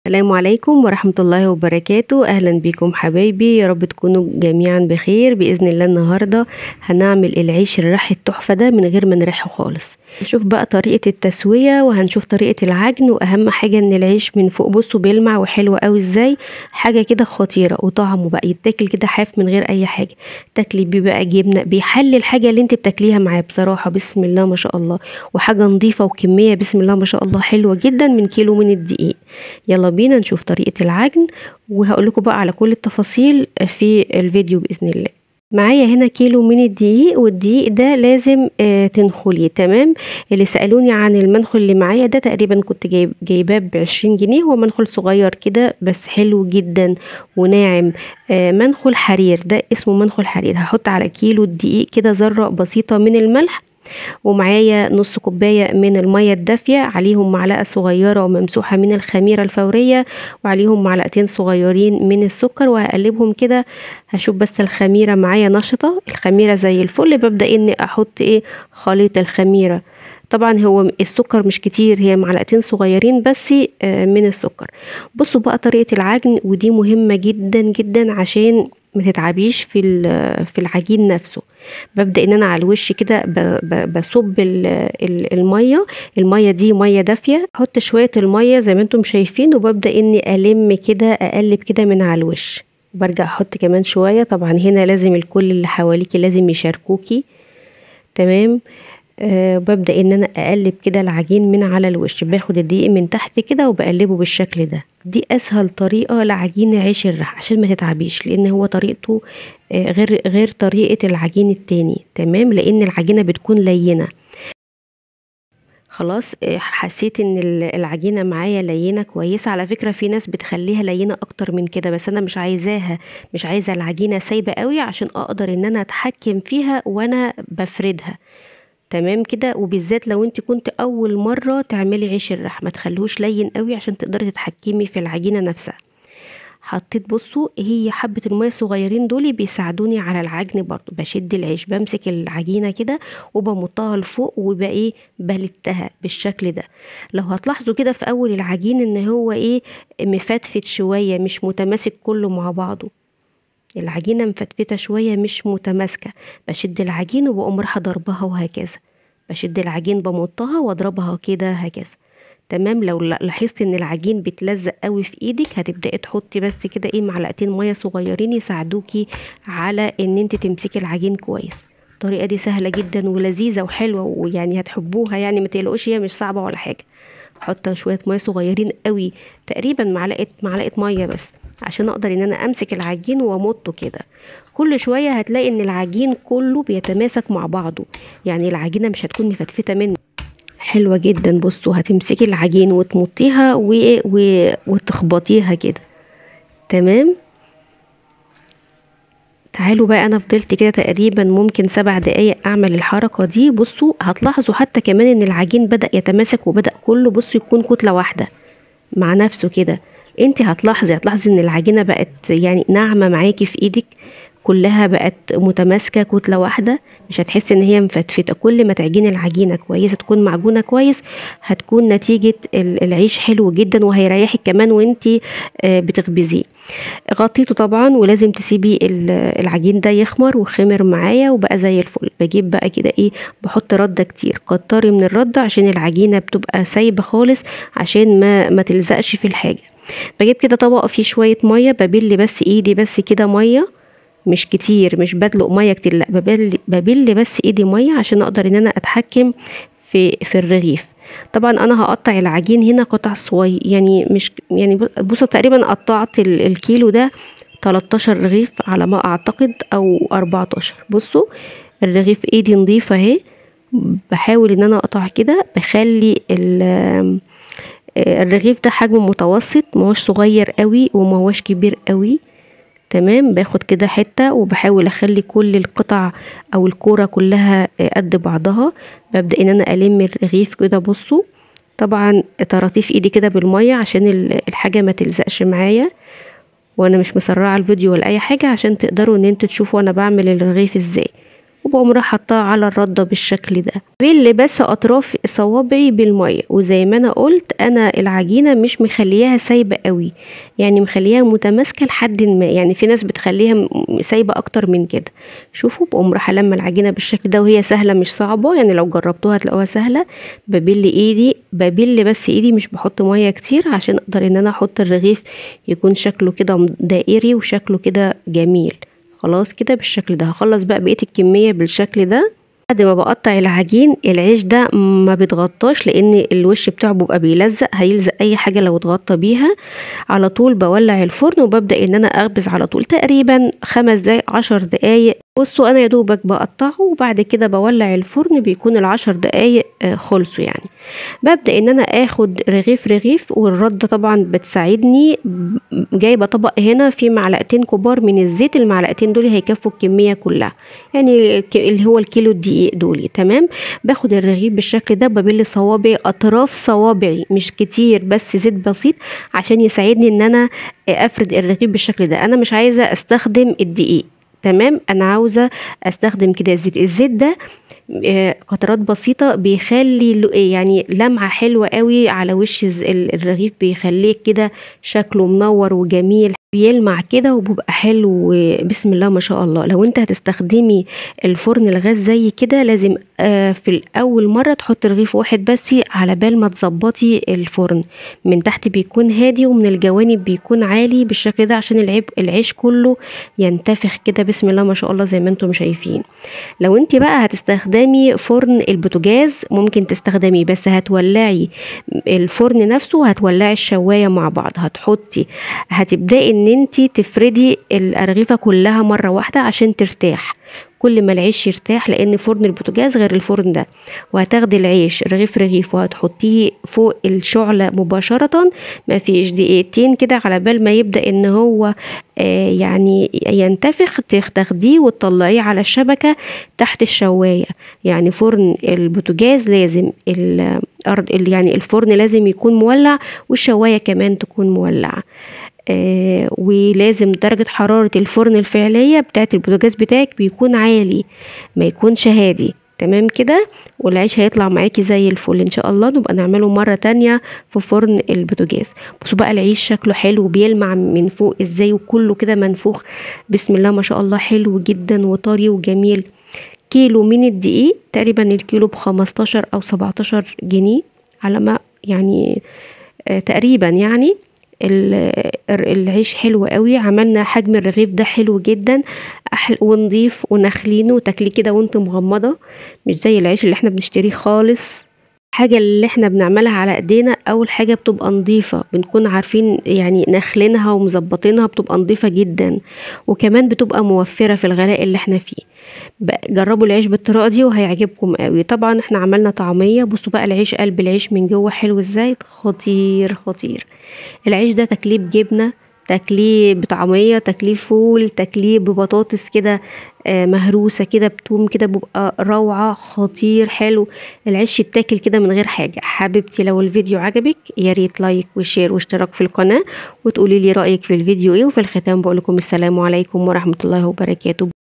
السلام عليكم ورحمة الله وبركاته أهلا بكم حبايبي يا رب تكونوا جميعا بخير بإذن الله النهاردة هنعمل العيش الريحي التحفة ده من غير ما نريحه خالص نشوف بقى طريقة التسوية وهنشوف طريقة العجن وأهم حاجة إن العيش من فوق بصوا بيلمع وحلو قوي إزاي حاجة كده خطيرة وطعمه بقى يتاكل كده حاف من غير أي حاجة تاكلي بيه بقى جبنة بيحلي الحاجة اللي انت بتاكليها معاه بصراحة بسم الله ما شاء الله وحاجة نظيفة وكمية بسم الله ما شاء الله حلوة جدا من كيلو من الدقيق يلا بينا نشوف طريقة العجن وهقول لكم بقى على كل التفاصيل في الفيديو بإذن الله معايا هنا كيلو من الدقيق والدقيق ده لازم آه تنخليه تمام اللي سألوني عن المنخل اللي معايا ده تقريبا كنت جايب جايباه بعشرين جنيه هو منخل صغير كده بس حلو جدا وناعم آه منخل حرير ده اسمه منخل حرير هحط على كيلو الدقيق كده ذرة بسيطة من الملح ومعايا نص كوباية من المية الدافية عليهم معلقة صغيرة وممسوحة من الخميرة الفورية وعليهم معلقتين صغيرين من السكر وهقلبهم كده هشوف بس الخميرة معايا نشطة الخميرة زي الفل ببدأ اني احط ايه خليط الخميرة طبعا هو السكر مش كتير هي معلقتين صغيرين بس من السكر بصوا بقى طريقة العجن ودي مهمة جدا جدا عشان ما تتعبيش في في العجين نفسه ببدا ان انا على الوش كده بصب الميه الميه دي ميه دافيه احط شويه الميه زي ما انتم شايفين وببدا اني الم كده اقلب كده من على الوش برجع احط كمان شويه طبعا هنا لازم الكل اللي حواليكي لازم يشاركوكي تمام أه ببدا ان انا اقلب كده العجين من على الوش باخد الدقيق من تحت كده وبقلبه بالشكل ده دي اسهل طريقه لعجين عيش الرح عشان ما تتعبيش لان هو طريقته آه غير غير طريقه العجين التاني تمام لان العجينه بتكون لينه خلاص حسيت ان العجينه معايا لينه كويسه على فكره في ناس بتخليها لينه اكتر من كده بس انا مش عايزاها مش عايزه العجينه سايبه قوي عشان اقدر ان انا اتحكم فيها وانا بفردها تمام كده وبالذات لو انت كنت اول مره تعملي عيش الرح ما تخلوش لين قوي عشان تقدري تتحكمي في العجينه نفسها حطيت بصوا هي حبه الميه الصغيرين دول بيساعدوني على العجن برضو بشد العيش بمسك العجينه كده وبمطها لفوق وبقى ايه بلتها بالشكل ده لو هتلاحظوا كده في اول العجين ان هو ايه مفتفت شويه مش متماسك كله مع بعضه العجينه مفتفته شويه مش متماسكه بشد العجين وبقوم رايحه ضربها وهكذا بشد العجين بمطها واضربها كده هكذا تمام لو لاحظت ان العجين بتلزق قوي في ايدك هتبداي تحطي بس كده ايه معلقتين ميه صغيرين يساعدوكي على ان انت تمسكي العجين كويس الطريقه دي سهله جدا ولذيذه وحلوه ويعني هتحبوها يعني ما تقلقوش هي مش صعبه ولا حاجه احط شويه ميه صغيرين قوي تقريبا معلقه معلقه ميه بس عشان اقدر ان انا امسك العجين وامطه كده كل شويه هتلاقي ان العجين كله بيتماسك مع بعضه يعني العجينه مش هتكون مفتفته منه حلوه جدا بصوا هتمسكي العجين وتمطيها و... و... وتخبطيها كده تمام تعالوا بقى انا فضلت كده تقريبا ممكن سبع دقايق اعمل الحركه دي بصوا هتلاحظوا حتى كمان ان العجين بدا يتماسك وبدا كله بصوا يكون كتله واحده مع نفسه كده انت هتلاحظي هتلاحظي ان العجينه بقت يعني ناعمه معاكي في ايدك كلها بقت متماسكه كتله واحده مش هتحسي ان هي مفتفته كل ما تعجني العجينه كويسه تكون معجونه كويس هتكون نتيجه العيش حلو جدا وهيريحك كمان وانتي بتخبزيه غطيته طبعا ولازم تسيبي العجين ده يخمر وخمر معايا وبقى زي الفل بجيب بقى كده ايه بحط رده كتير كتري من الرده عشان العجينه بتبقى سايبه خالص عشان ما ما تلزقش في الحاجه بجيب كده طبق فيه شويه ميه ببل بس ايدي بس كده ميه مش كتير مش بدلق ميه كتير لا ببل, ببل بس ايدي ميه عشان اقدر ان انا اتحكم في في الرغيف طبعا انا هقطع العجين هنا قطع صغير يعني مش يعني بصوا تقريبا قطعت الكيلو ده 13 رغيف على ما اعتقد او 14 بصوا الرغيف ايدي نظيفه اهي بحاول ان انا اقطع كده بخلي الرغيف ده حجمه متوسط مهوش صغير قوي ومهوش كبير قوي تمام باخد كده حته وبحاول اخلي كل القطع او الكوره كلها قد بعضها ببدا ان انا الم الرغيف كده بصوا طبعا طراطيف ايدي كده بالميه عشان الحاجه ما تلزقش معايا وانا مش مسرعه الفيديو ولا اي حاجه عشان تقدروا ان انتوا تشوفوا انا بعمل الرغيف ازاي وبقوم رايحه حطاها على الرده بالشكل ده بل بس اطراف صوابعي بالميه وزي ما انا قلت انا العجينه مش مخلياها سايبه قوي يعني مخليها متماسكه لحد ما يعني في ناس بتخليها سايبه اكتر من كده شوفوا بقوم رايحه لما العجينه بالشكل ده وهي سهله مش صعبه يعني لو جربتوها هتلاقوها سهله ببل ايدي ببل بس ايدي مش بحط ميه كتير عشان اقدر ان انا احط الرغيف يكون شكله كده دائري وشكله كده جميل خلاص كده بالشكل ده هخلص بقى بقيه الكميه بالشكل ده بعد ما بقطع العجين العيش ده ما بيتغطاش لان الوش بتاعه بيبقى بيلزق هيلزق اي حاجه لو اتغطى بيها على طول بولع الفرن وببدا ان انا اخبز على طول تقريبا خمس دقايق عشر دقايق بصوا انا يا دوبك بقطعه وبعد كده بولع الفرن بيكون العشر دقايق خلصوا يعني ببدا ان انا اخد رغيف رغيف والرده طبعا بتساعدني جايبه طبق هنا فيه معلقتين كبار من الزيت المعلقتين دول هيكفوا الكميه كلها يعني اللي هو الكيلو الدقيق دول تمام باخد الرغيف بالشكل ده ببل صوابعي اطراف صوابعي مش كتير بس زيت بسيط عشان يساعدني ان انا افرد الرغيف بالشكل ده انا مش عايزه استخدم الدقيق تمام انا عاوزه استخدم كده الزيت الزيت ده قطرات بسيطه بيخلي يعني لمعه حلوه قوي على وش الرغيف بيخليه كده شكله منور وجميل بيلمع كده وبيبقى حلو بسم الله ما شاء الله لو انت هتستخدمي الفرن الغاز زي كده لازم آه في الاول مره تحط رغيف واحد بس على بال ما تظبطي الفرن من تحت بيكون هادي ومن الجوانب بيكون عالي بالشكل ده عشان العيب العيش كله ينتفخ كده بسم الله ما شاء الله زي ما انتم شايفين لو انت بقى هتستخدمي فرن البوتاجاز ممكن تستخدمي بس هتولعي الفرن نفسه هتولعي الشوايه مع بعض هتحطي هتبداي ان انت تفردي الارغفه كلها مره واحده عشان ترتاح كل ما العيش يرتاح لان فرن البوتاجاز غير الفرن ده وهتاخدي العيش رغيف رغيف وهتحطيه فوق الشعله مباشره ما فيش دقيقتين كده على بال ما يبدا ان هو آه يعني ينتفخ تاخديه وتطلعيه على الشبكه تحت الشوايه يعني فرن البوتاجاز لازم الارض يعني الفرن لازم يكون مولع والشوايه كمان تكون مولعه آه ولازم درجة حرارة الفرن الفعلية بتاعت البوتاجاز بتاعك بيكون عالي ما يكونش هادي تمام كده والعيش هيطلع معاكي زي الفل ان شاء الله نبقى نعمله مرة تانية في فرن البوتاجاز بصوا بقى العيش شكله حلو وبيلمع من فوق ازاي وكله كده منفوخ بسم الله ما شاء الله حلو جدا وطري وجميل كيلو من الدقيق تقريبا الكيلو بخمستاشر او سبعتاشر جنيه على ما يعني آه تقريبا يعني العيش حلو قوي عملنا حجم الرغيف ده حلو جدا ونضيف ونخلينه وتاكليه كده وانت مغمضه مش زي العيش اللي احنا بنشتريه خالص الحاجة اللي احنا بنعملها على ايدينا اول حاجة بتبقى نظيفة بنكون عارفين يعني نخلينها ومظبطينها بتبقى نظيفة جدا وكمان بتبقى موفرة في الغلاء اللي احنا فيه جربوا العيش بالطريقة دي وهيعجبكم قوي طبعا احنا عملنا طعمية بصوا بقى العيش قلب العيش من جوه حلو ازاي خطير خطير العيش ده تكليب جبنة تاكليه بطعميه تاكليه فول تاكليه ببطاطس كده مهروسه كده بتوم كده بيبقى روعه خطير حلو العيش يتاكل كده من غير حاجه حبيبتي لو الفيديو عجبك يا ريت لايك وشير واشتراك في القناه وتقولي لي رايك في الفيديو ايه وفي الختام بقول لكم السلام عليكم ورحمه الله وبركاته